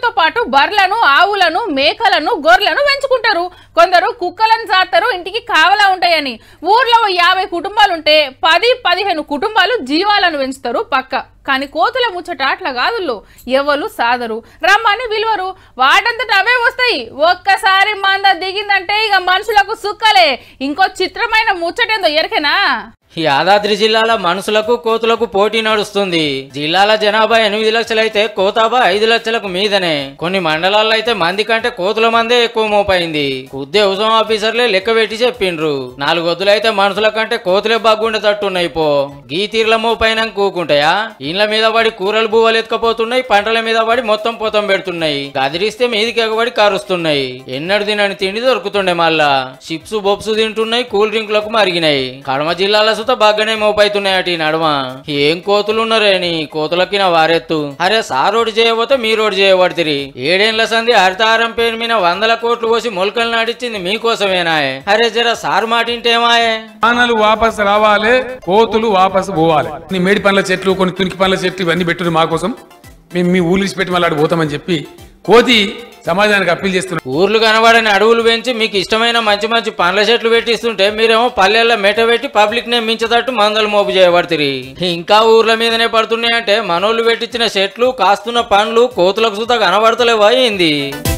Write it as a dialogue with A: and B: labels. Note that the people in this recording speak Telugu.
A: కోతులతో పాటు బర్లను ఆవులను మేకలను గొర్రెలను పెంచుకుంటారు కొందరు కుక్కలను సాస్తారు ఇంటికి కావలా ఉంటాయని ఊర్లో ఓ యాభై కుటుంబాలుంటే పది పదిహేను కుటుంబాలు జీవాలను పెంచుతారు పక్క కానీ కోతుల ముచ్చట అట్లా కాదుల్లో ఎవరు సాదరు రమ్మని విలువరు వాటంతట అవే వస్తాయి ఒక్కసారి మంద దిగిందంటే ఇక మనుషులకు సుక్కలే ఇంకో చిత్రమైన ముచ్చటేందో ఎరకెనా
B: యాదాద్రి జిల్లాల మనుషులకు కోతులకు పోటీ నడుస్తుంది జిల్లాల జనాభా ఎనిమిది లక్షలైతే కోతాబా ఐదు లక్షలకు మీదనే కొన్ని మండలాల్లో అయితే మంది కంటే కోతుల మందే ఎక్కువ మోపైంది ఉద్దే ఉసం ఆఫీసర్లే లెక్క పెట్టి చెప్పిండ్రు నాలుగు వద్దులైతే మనుషుల కంటే కోతులే బాగుండేటట్టున్నాయి పో గీ తీర్ల మోపైన కూకుంటాయా ఇండ్ల మీద పడి కూరలు బువ్వలు ఎత్తుకపోతున్నాయి పంటల మీద పడి మొత్తం పొతం పెడుతున్నాయి గదిరిస్తే మీదికి ఎగబడి కారుస్తున్నాయి ఎన్నడు తినని తిండి దొరుకుతుండే మళ్ళా చిప్స్ బొప్స్ తింటున్నాయి కూల్ డ్రింకులకు మరిగినాయి కడమ జిల్లాల సుత బాగానే మోపైతున్నాయట ఈ నడుమ ఏం కోతులు ఉన్నారేని కోతులకి నా వారెత్తు అరే సారోడు చేయబోతే మీరోడు చేయబడితిరి ఏడేండ్ల సంది హరితారం పేరు మీద వందల కోట్లు పోసి మొలకలు నాటిచ్చింది మీకోసమేనా అరే జర సారు మాటింటేమాయే
C: వానలు వాపస్ రావాలి కోతులు వాపస్ పోవాలి కొన్ని మేడి పండ్ల చెట్లు కొన్ని తునికి పండ్ల చెట్లు ఇవన్నీ పెట్టుడు మా కోసం మేము మీ ఊళ్ళు పెట్టి మళ్ళీ ఆడ పోతామని చెప్పి కోతి సమాజానికి అప్పీల్ చేస్తున్నాం
B: ఊర్లు కనబడని అడవులు పెంచి మీకు ఇష్టమైన మంచి మంచి పండ్ల చెట్లు పెట్టిస్తుంటే మీరేమో పల్లెల్లో మెట పెట్టి పబ్లిక్ నే మించదట్టు మందలు మోపు చేయబడుతుంది ఇంకా ఊర్ల మీదనే పడుతున్నాయంటే మనోళ్ళు పెట్టించిన చెట్లు కాస్తున్న పండ్లు కోతులకు సుతా కనబడతలేవా ఏంది